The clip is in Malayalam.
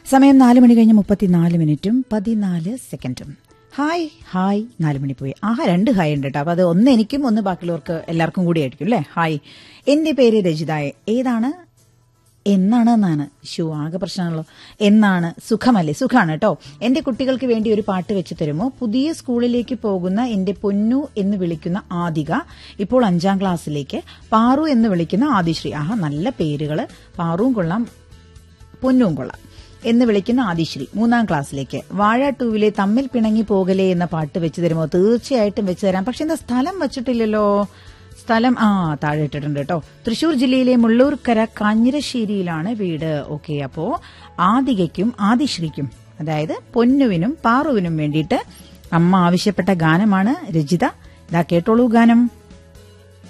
സമയം നാല് മണി കഴിഞ്ഞ് മുപ്പത്തിനാല് മിനിറ്റും പതിനാല് സെക്കൻഡും ഹായ് ഹായ് നാല് മണി പോയി ആഹാ രണ്ട് ഹായ് ഉണ്ട് കേട്ടോ അപ്പൊ അത് ഒന്ന് എനിക്കും ഒന്ന് ബാക്കിയുള്ളവർക്ക് എല്ലാവർക്കും കൂടി ആയിരിക്കും അല്ലേ ഹായ് എന്റെ പേര് രജിതായ ഏതാണ് എന്നാണ് എന്നാണ് ഷോ ആകെ പ്രശ്നമാണല്ലോ എന്നാണ് സുഖമല്ലേ സുഖമാണ് കേട്ടോ എന്റെ കുട്ടികൾക്ക് വേണ്ടി ഒരു പാട്ട് വെച്ച് തരുമോ പുതിയ സ്കൂളിലേക്ക് പോകുന്ന എന്റെ പൊന്നു എന്ന് വിളിക്കുന്ന ആദിക ഇപ്പോൾ അഞ്ചാം ക്ലാസ്സിലേക്ക് പാറു എന്ന് വിളിക്കുന്ന ആദിശ്രീ ആഹാ നല്ല പേരുകള് പാറുവും കൊള്ളാം പൊന്നും കൊള്ളാം എന്ന് വിളിക്കുന്ന ആദിശ്രീ മൂന്നാം ക്ലാസ്സിലേക്ക് വാഴ ടൂവിലെ തമ്മിൽ പിണങ്ങി പോകലേ എന്ന പാട്ട് വെച്ച് തരുമോ തീർച്ചയായിട്ടും വെച്ച് തരാം പക്ഷെ എന്താ സ്ഥലം വച്ചിട്ടില്ലല്ലോ സ്ഥലം ആ താഴെ ഇട്ടിട്ടുണ്ട് കേട്ടോ തൃശൂർ ജില്ലയിലെ മുള്ളൂർക്കര കാഞ്ഞിരശ്ശേരിയിലാണ് വീട് ഓക്കെ അപ്പോ ആദികയ്ക്കും ആദിശ്രീക്കും അതായത് പൊന്നുവിനും പാറുവിനും വേണ്ടിയിട്ട് അമ്മ ആവശ്യപ്പെട്ട ഗാനമാണ് രചിത ഇതാ കേട്ടോളൂ ഗാനം